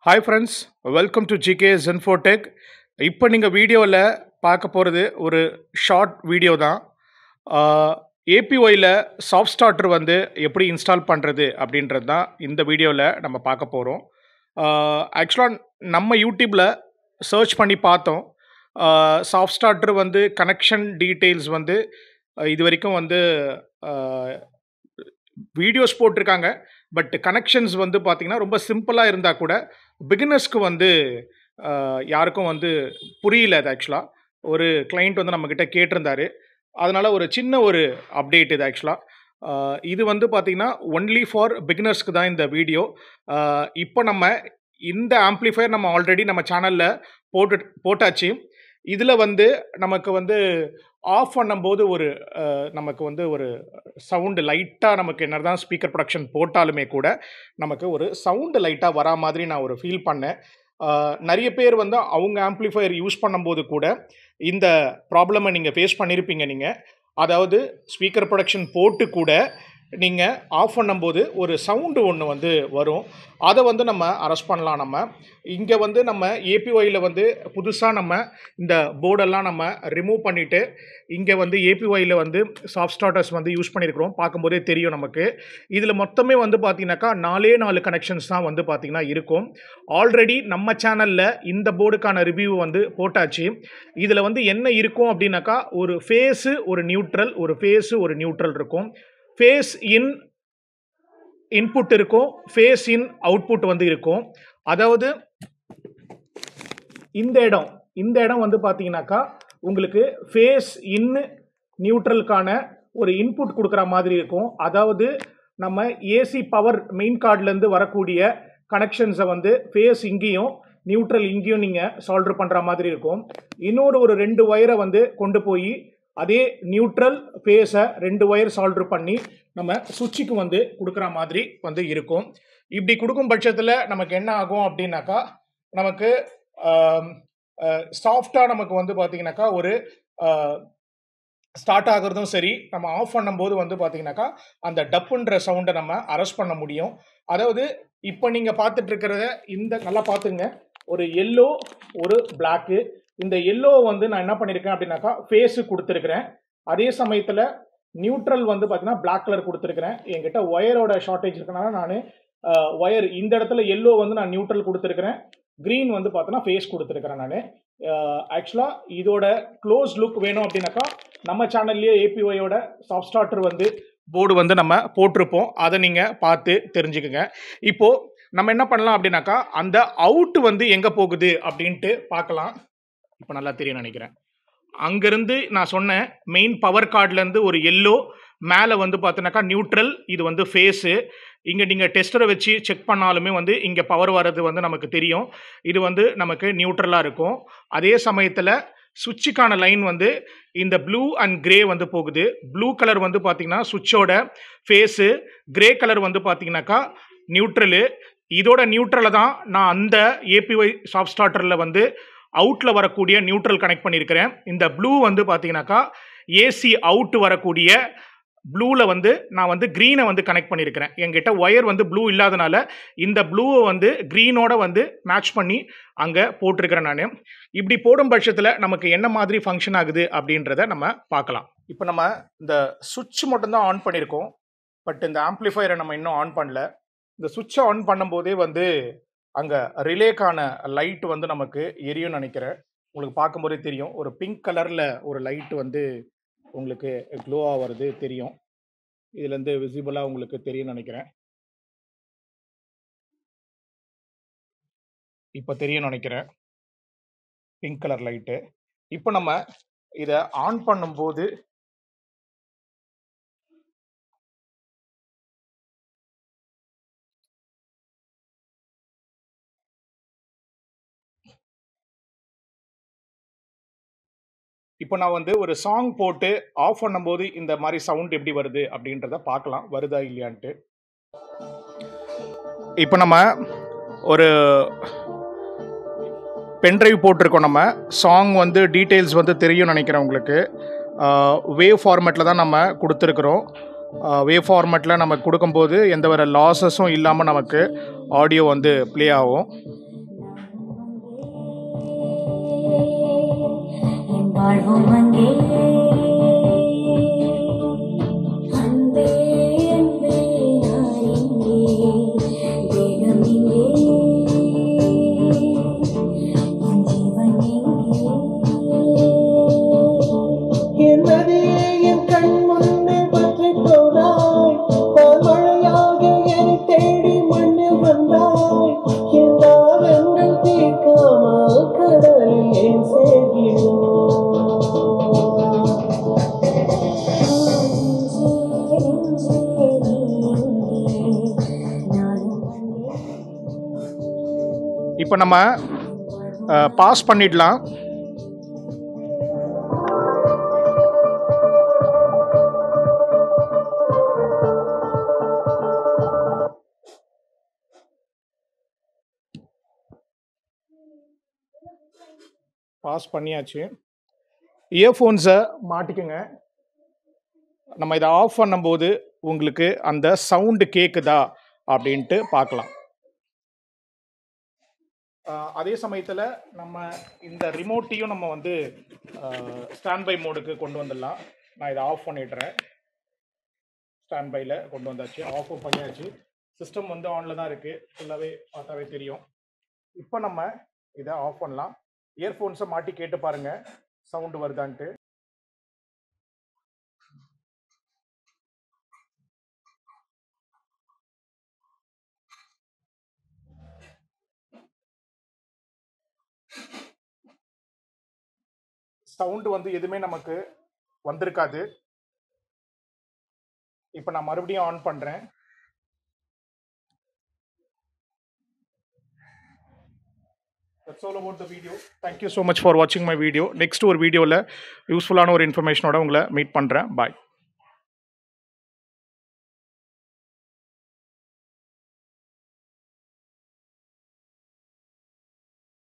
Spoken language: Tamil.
Hi friends welcome to GK ஜென்ஃபோடெக் இப்போ நீங்கள் வீடியோவில் பார்க்க போகிறது ஒரு ஷார்ட் வீடியோ தான் ஏபிஒயில் சாஃப்ட் ஸ்டார்டர் வந்து எப்படி இன்ஸ்டால் பண்ணுறது அப்படின்றது தான் இந்த வீடியோவில் நம்ம பார்க்க போகிறோம் ஆக்சுவலாக நம்ம யூடியூப்பில் சர்ச் பண்ணி பார்த்தோம் சாஃப்ட் ஸ்டார்டர் வந்து கனெக்ஷன் டீட்டெயில்ஸ் வந்து அஹ், இது வரைக்கும் வந்து வீடியோஸ் போட்டிருக்காங்க பட் கனெக்ஷன்ஸ் வந்து பார்த்திங்கன்னா ரொம்ப சிம்பிளாக இருந்தால் கூட பிகினர்ஸ்க்கு வந்து ஆஹ், யாருக்கும் வந்து புரியல அது ஆக்சுவலாக ஒரு கிளைண்ட் வந்து நம்மக்கிட்ட கேட்டிருந்தாரு அதனால் ஒரு சின்ன ஒரு அப்டேட் இது ஆக்சுவலாக இது வந்து பார்த்திங்கன்னா ஒன்லி ஃபார் பிகினர்ஸ்க்கு தான் இந்த வீடியோ இப்போ நம்ம இந்த ஆம்ப்ளிஃபையர் நம்ம ஆல்ரெடி நம்ம சேனலில் போட்டு போட்டாச்சு இதில் வந்து நமக்கு வந்து ஆஃப் பண்ணும்போது ஒரு அஹ், நமக்கு வந்து ஒரு சவுண்டு லைட்டாக நமக்கு என்ன தான் ஸ்பீக்கர் ப்ரொடக்ஷன் போட்டாலுமே கூட நமக்கு ஒரு சவுண்டு லைட்டாக வரா மாதிரி நான் ஒரு ஃபீல் பண்ணேன் ஆஹ் நிறைய பேர் வந்து அவங்க ஆம்ப்ளிஃபையர் யூஸ் பண்ணும்போது கூட இந்த ப்ராப்ளமை நீங்கள் ஃபேஸ் பண்ணியிருப்பீங்க நீங்கள் அதாவது ஸ்பீக்கர் ப்ரொடக்ஷன் போட்டு கூட நீங்கள் ஆஃப் பண்ணும்போது ஒரு சவுண்டு ஒன்று வந்து வரும் அதை வந்து நம்ம அரெஸ்ட் பண்ணலாம் நம்ம இங்கே வந்து நம்ம ஏபிஒயில் வந்து புதுசாக நம்ம இந்த போர்டெல்லாம் நம்ம ரிமூவ் பண்ணிவிட்டு இங்கே வந்து ஏபிஒயில் வந்து சாஃப்ட் ஸ்டார்டர்ஸ் வந்து யூஸ் பண்ணியிருக்கிறோம் பார்க்கும்போதே தெரியும் நமக்கு இதில் மொத்தமே வந்து பார்த்தீங்கன்னாக்கா நாலே நாலு கனெக்ஷன்ஸ் தான் வந்து பார்த்தீங்கன்னா இருக்கும் ஆல்ரெடி நம்ம சேனலில் இந்த போர்டுக்கான ரிவ்யூ வந்து போட்டாச்சு இதில் வந்து என்ன இருக்கும் அப்படின்னாக்கா ஒரு ஃபேஸு ஒரு நியூட்ரல் ஒரு ஃபேஸு ஒரு நியூட்ரல் இருக்கும் ஃபேஸ் இன் இன்புட் இருக்கும் ஃபேஸ் இன் அவுட்புட் வந்து இருக்கும் அதாவது இந்த இடம் இந்த இடம் வந்து பார்த்தீங்கன்னாக்கா உங்களுக்கு ஃபேஸ் இன் நியூட்ரலுக்கான ஒரு இன்புட் கொடுக்குற மாதிரி இருக்கும் அதாவது நம்ம ஏசி பவர் மெயின் கார்ட்லேருந்து வரக்கூடிய கனெக்ஷன்ஸை வந்து ஃபேஸ் இங்கேயும் நியூட்ரல் இங்கேயும் நீங்கள் சால்டர் பண்ணுற மாதிரி இருக்கும் இன்னொரு ஒரு ரெண்டு ஒயரை வந்து கொண்டு போய் அதே நியூட்ரல் ஃபேஸை ரெண்டு ஒயர் சால்டர் பண்ணி நம்ம சுவிட்சுக்கு வந்து கொடுக்குற மாதிரி வந்து இருக்கும் இப்படி கொடுக்கும் பட்சத்தில் நமக்கு என்ன ஆகும் அப்படின்னாக்கா நமக்கு சாஃப்டாக நமக்கு வந்து பார்த்தீங்கன்னாக்கா ஒரு ஸ்டார்ட் ஆகுறதும் சரி நம்ம ஆஃப் பண்ணும்போது வந்து பார்த்தீங்கன்னாக்கா அந்த டப்புன்ற சவுண்டை நம்ம அரெஸ்ட் பண்ண முடியும் அதாவது இப்போ நீங்கள் பார்த்துட்டு இருக்கிறத இந்த நல்லா பார்த்துங்க ஒரு எல்லோ ஒரு பிளாக்கு இந்த எல்லோ வந்து நான் என்ன பண்ணியிருக்கேன் அப்படின்னாக்கா ஃபேஸு கொடுத்துருக்குறேன் அதே சமயத்தில் நியூட்ரல் வந்து பார்த்தீங்கன்னா பிளாக் கலர் கொடுத்துருக்குறேன் என்கிட்ட ஒயரோட ஷார்ட்டேஜ் இருக்கனால நான் ஒயர் இந்த இடத்துல எல்லோ வந்து நான் நியூட்ரல் கொடுத்துருக்குறேன் க்ரீன் வந்து பார்த்தோன்னா ஃபேஸ் கொடுத்துருக்குறேன் நான் ஆக்சுவலாக இதோட க்ளோஸ் லுக் வேணும் அப்படின்னாக்கா நம்ம சேனல்லையே ஏபிஒயோட சாஃப்ட் ஸ்டார்டர் வந்து போர்டு வந்து நம்ம போட்டிருப்போம் அதை நீங்கள் பார்த்து தெரிஞ்சுக்குங்க இப்போது நம்ம என்ன பண்ணலாம் அப்படின்னாக்கா அந்த அவுட் வந்து எங்கே போகுது அப்படின்ட்டு பார்க்கலாம் இப்போ நல்லா தெரியும் நினைக்கிறேன் அங்கேருந்து நான் சொன்னேன் மெயின் பவர் கார்ட்லேருந்து ஒரு எல்லோ மேலே வந்து பார்த்தோன்னாக்கா நியூட்ரல் இது வந்து ஃபேஸு இங்கே நீங்கள் டெஸ்டரை வச்சு செக் பண்ணாலுமே வந்து இங்கே பவர் வர்றது வந்து நமக்கு தெரியும் இது வந்து நமக்கு நியூட்ரலாக இருக்கும் அதே சமயத்தில் சுவிட்சுக்கான லைன் வந்து இந்த ப்ளூ அண்ட் கிரே வந்து போகுது ப்ளூ கலர் வந்து பார்த்தீங்கன்னா சுவிட்சோட ஃபேஸு கிரே கலர் வந்து பார்த்தீங்கன்னாக்கா நியூட்ரலு இதோட நியூட்ரலை தான் நான் அந்த ஏபிஒய் சாஃப்ட் ஸ்டார்டரில் வந்து அவுட்டில் வரக்கூடிய நியூட்ரல் கனெக்ட் பண்ணியிருக்கிறேன் இந்த ப்ளூ வந்து பார்த்தீங்கன்னாக்கா ஏசி அவுட் வரக்கூடிய ப்ளூவில் வந்து நான் வந்து க்ரீனை வந்து கனெக்ட் பண்ணியிருக்கிறேன் என்கிட்ட ஒயர் வந்து ப்ளூ இல்லாதனால இந்த ப்ளூவை வந்து க்ரீனோட வந்து மேட்ச் பண்ணி அங்கே போட்டிருக்கிறேன் நான் இப்படி போடும் பட்சத்தில் நமக்கு என்ன மாதிரி ஃபங்க்ஷன் ஆகுது அப்படின்றத நம்ம பார்க்கலாம் இப்போ நம்ம இந்த சுவிட்ச் மட்டும்தான் ஆன் பண்ணியிருக்கோம் பட் இந்த ஆம்ப்ளிஃபையரை நம்ம இன்னும் ஆன் பண்ணல இந்த சுவிட்சை ஆன் பண்ணும்போதே வந்து அங்கே ரிலேக்கான லைட் வந்து நமக்கு எரியும்னு நினைக்கிறேன் உங்களுக்கு பார்க்கும்போதே தெரியும் ஒரு பிங்க் கலரில் ஒரு லைட் வந்து உங்களுக்கு க்ளோவாக வருது தெரியும் இதுலேருந்து விசிபிளாக உங்களுக்கு தெரியும்னு நினைக்கிறேன் இப்போ தெரியும்னு நினைக்கிறேன் பிங்க் கலர் லைட்டு இப்போ நம்ம இதை ஆன் பண்ணும்போது இப்போ நான் வந்து ஒரு சாங் போட்டு ஆஃப் பண்ணும்போது இந்த மாதிரி சவுண்ட் எப்படி வருது அப்படின்றத பார்க்கலாம் வருதா இல்லையான்ட்டு இப்போ நம்ம ஒரு பென்ட்ரைவ் போட்டிருக்கோம் நம்ம சாங் வந்து டீட்டெயில்ஸ் வந்து தெரியும் நினைக்கிறேன் உங்களுக்கு வேவ் ஃபார்மேட்டில் தான் நம்ம கொடுத்துருக்குறோம் வேவ் ஃபார்மேட்டில் நம்ம கொடுக்கும்போது எந்த ஒரு லாஸஸும் இல்லாமல் நமக்கு ஆடியோ வந்து ப்ளே ஆகும் வாழ்வோம் அங்கே அன்பே அன்பே நான் இங்கே தேகம் இங்கே என் ஜீவன் எங்கே என் நதியே என் கண் முன்னே பற்றி போனாய் நான் மழையாக என்னை தேடி மண்ணில் வந்தாய் என் தாகங்கள் தீர்க்காமல் கடலில் ஏன் சேர்கிறோம் இப்போ நம்ம பாஸ் பண்ணிடலாம் பாஸ் பண்ணியாச்சு இயர்ஃபோன்ஸை மாட்டிக்கோங்க நம்ம இதை ஆஃப் பண்ணும்போது உங்களுக்கு அந்த சவுண்டு கேட்குதா அப்படின்ட்டு பார்க்கலாம் ஆஹ் அதே சமயத்தில் நம்ம இந்த ரிமோட்டையும் நம்ம வந்து ஸ்டாண்ட் பை மோடுக்கு கொண்டு வந்துடலாம் நான் இதை ஆஃப் பண்ணிடுறேன் ஸ்டாண்ட் பையில் கொண்டு வந்தாச்சு ஆஃபும் பண்ணியாச்சு சிஸ்டம் வந்து ஆனில் தான் இருக்குது ஃபுல்லாகவே பார்த்தாவே தெரியும் இப்போ நம்ம இதை ஆஃப் பண்ணலாம் இயர்ஃபோன்ஸை மாட்டி கேட்டு பாருங்கள் சவுண்டு வருதான்ட்டு சவுண்டு வந்து எதுவுமே நமக்கு வந்திருக்காது இப்போ நான் மறுபடியும் ஆன் பண்ணுறேன் That's all about the video. Thank you so much for watching my video. Next ஒரு வீடியோவில் யூஸ்ஃபுல்லான ஒரு இன்ஃபர்மேஷனோட உங்களை மீட் பண்ணுறேன் பாய்